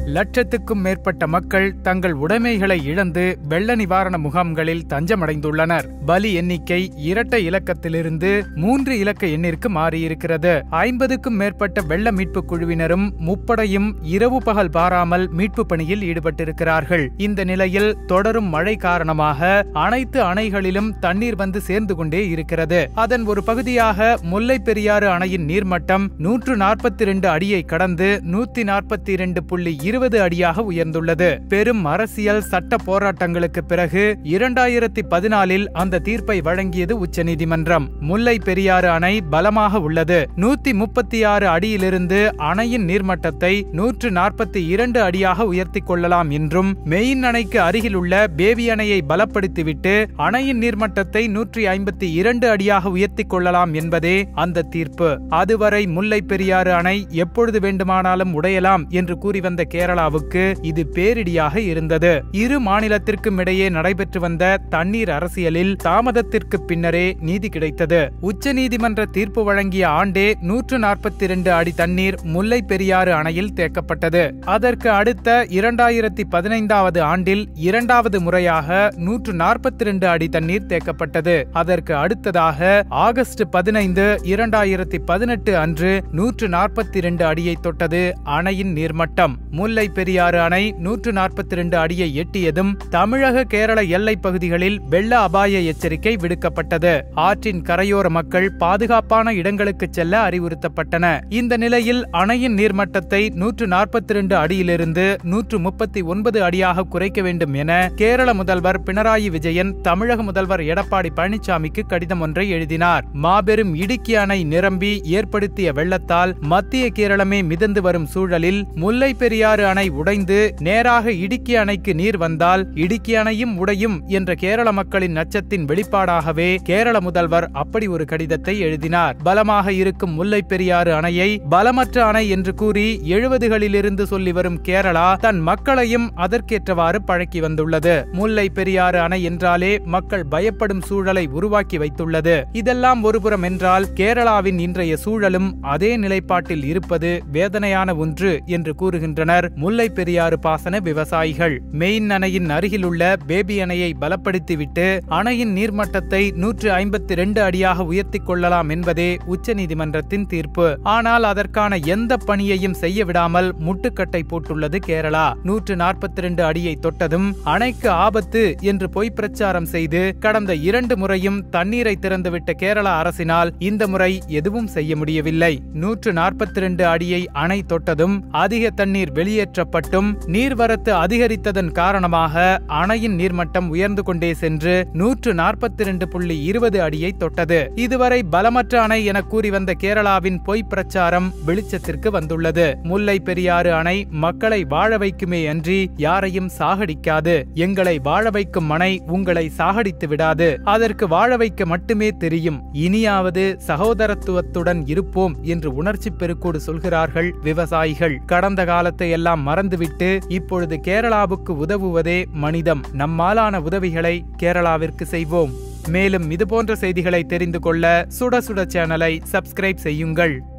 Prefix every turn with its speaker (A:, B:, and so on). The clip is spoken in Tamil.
A: லட்சத்துக்கும் மேற்பட்ட மக்கள் தங்கள் உடைமைகளை இழந்து வெள்ள நிவாரண முகாம்களில் தஞ்சமடைந்துள்ளனர் பலி எண்ணிக்கை இரட்டை இலக்கத்திலிருந்து மூன்று இலக்க எண்ணிற்கு மாறியிருக்கிறது ஐம்பதுக்கும் மேற்பட்ட வெள்ள மீட்பு குழுவினரும் முப்படையும் இரவு பகல் பாராமல் மீட்பு பணியில் ஈடுபட்டிருக்கிறார்கள் இந்த நிலையில் தொடரும் மழை காரணமாக அனைத்து அணைகளிலும் தண்ணீர் வந்து சேர்ந்து கொண்டே இருக்கிறது அதன் ஒரு பகுதியாக முல்லை பெரியாறு அணையின் நீர்மட்டம் நூற்று நாற்பத்தி இரண்டு அடியை கடந்து நூத்தி நாற்பத்தி இரண்டு புள்ளி இருபது அடியாக உயர்ந்துள்ளது பெரும் அரசியல் சட்ட போராட்டங்களுக்கு பிறகு இரண்டாயிரத்தி பதினாலில் அந்த தீர்ப்பை வழங்கியது உச்சநீதிமன்றம் முல்லை பெரியாறு அணை பலமாக உள்ளது நூத்தி முப்பத்தி ஆறு அடியிலிருந்து அணையின் நீர்மட்டத்தை நூற்று நாற்பத்தி இரண்டு அடியாக உயர்த்தி கொள்ளலாம் என்றும் மெயின் அணைக்கு அருகிலுள்ள பேபி அணையை பலப்படுத்திவிட்டு அணையின் நீர்மட்டத்தை நூற்றி ஐம்பத்தி இரண்டு அடியாக உயர்த்தி கொள்ளலாம் என்பதே அந்த தீர்ப்பு அதுவரை முல்லை பெரியாறு அணை எப்பொழுது வேண்டுமானாலும் உடையலாம் என்று கூறி வந்த கேரளாவுக்கு இது பேரிடியாக இருந்தது இரு மாநிலத்திற்கும் இடையே நடைபெற்று வந்த தண்ணீர் அரசியலில் தாமதத்திற்கு பின்னரே நீதி கிடைத்தது உச்சநீதிமன்ற தீர்ப்பு வழங்கிய ஆண்டே நூற்று நாற்பத்தி இரண்டு அடி தண்ணீர் முல்லை பெரியாறு அணையில் தேக்கப்பட்டது அதற்கு அடுத்த இரண்டாயிரத்தி பதினைந்தாவது ஆண்டில் இரண்டாவது முறையாக நூற்று நாற்பத்தி இரண்டு அடி தண்ணீர் தேக்கப்பட்டது அதற்கு அடுத்ததாக ஆகஸ்ட் பதினைந்து இரண்டாயிரத்தி பதினெட்டு அன்று நூற்று நாற்பத்தி இரண்டு அடியை தொட்டது அணையின் நீர்மட்டம் முல்லை பெரியாறு அணை நூற்று நாற்பத்தி இரண்டு அடியை எட்டியதும் தமிழக கேரள எல்லைப் பகுதிகளில் வெள்ள அபாய எச்சரிக்கை விடுக்கப்பட்டது ஆற்றின் கரையோர மக்கள் பாதுகாப்பான இடங்களுக்கு செல்ல அறிவுறுத்தப்பட்டன இந்த நிலையில் அணையின் நீர்மட்டத்தை நூற்று நாற்பத்தி இரண்டு அடியிலிருந்து நூற்று முப்பத்தி ஒன்பது அடியாக குறைக்க வேண்டும் என கேரள முதல்வர் பினராயி விஜயன் தமிழக முதல்வர் எடப்பாடி பழனிசாமிக்கு கடிதம் ஒன்றை எழுதினார் மாபெரும் இடுக்கி அணை நிரம்பி ஏற்படுத்திய வெள்ளத்தால் மத்திய கேரளமே மிதந்து வரும் சூழலில் முல்லை பெரியாறு அணை உடைந்து நேராக இடுக்கி அணைக்கு நீர் வந்தால் இடுக்கி அணையும் உடையும் என்ற கேரள மக்களின் நச்சத்தின் வெளிப்பாடாகவே கேரள முதல்வர் அப்படி ஒரு கடிதத்தை எழுதினார் பலமாக இருக்கும் முல்லை பெரியாறு அணையை பலமற்ற அணை என்று கூறி எழுபதுகளிலிருந்து சொல்லி வரும் கேரளா தன் மக்களையும் அதற்கேற்றவாறு பழக்கி வந்துள்ளது முல்லை பெரியாறு அணை என்றாலே மக்கள் பயப்படும் சூழலை உருவாக்கி வைத்துள்ளது இதெல்லாம் ஒருபுறம் என்றால் கேரளாவின் இன்றைய சூழலும் அதே நிலைப்பாட்டில் இருப்பது வேதனையான ஒன்று என்று கூறுகின்றனர் முல்லை பெரியாறு பாசன விவசாயிகள் மெயின் அணையின் அருகிலுள்ள பேபி அணையை பலப்படுத்திவிட்டு அணையின் நீர்மட்டத்தை நூற்று ஐம்பத்தி இரண்டு அடியாக உயர்த்திக் கொள்ளலாம் என்பதே உச்சநீதிமன்றத்தின் தீர்ப்பு ஆனால் அதற்கான எந்த பணியையும் செய்ய விடாமல் முட்டுக்கட்டை போட்டுள்ளது கேரளா நூற்று நாற்பத்தி இரண்டு அடியை தொட்டதும் அணைக்கு ஆபத்து என்று பொய் பிரச்சாரம் செய்து கடந்த இரண்டு முறையும் தண்ணீரை திறந்துவிட்ட கேரளா அரசினால் இந்த முறை எதுவும் செய்ய முடியவில்லை நூற்று நாற்பத்தி இரண்டு அடியை அணை தொட்டதும் அதிக தண்ணீர் வெளியேற்றப்பட்டும் நீர்வரத்து அதிகரித்ததன் காரணமாக அணையின் நீர்மட்டம் உயர்ந்து கொண்டே சென்று நூற்று நாற்பத்தி இரண்டு புள்ளி இருபது அடியை தொட்டது இதுவரை பலமற்ற அணை என கூறி வந்த கேரளாவின் பொய் பிரச்சாரம் வெளிச்சத்திற்கு வந்துள்ளது முல்லை பெரியாறு அணை மக்களை வாழ வைக்குமே அன்றி யாரையும் சாகடிக்காது எங்களை வாழ வைக்கும் அணை உங்களை சாகடித்து விடாது அதற்கு வாழ வைக்க மட்டுமே தெரியும் இனியாவது சகோதரத்துவத்துடன் இருப்போம் என்று உணர்ச்சி பெருக்கோடு சொல்கிறார்கள் விவசாயிகள் கடந்த காலத்தை எல்லாம் மறந்துவிட்டு இப்பொழுது கேரளாவுக்கு உதவுவதே மனிதம் நம்மாலான உதவிகளை கேரளாவிற்கு செய்வோம் மேலும் இதுபோன்ற செய்திகளை தெரிந்து கொள்ள சுட சுட சேனலை சப்ஸ்கிரைப் செய்யுங்கள்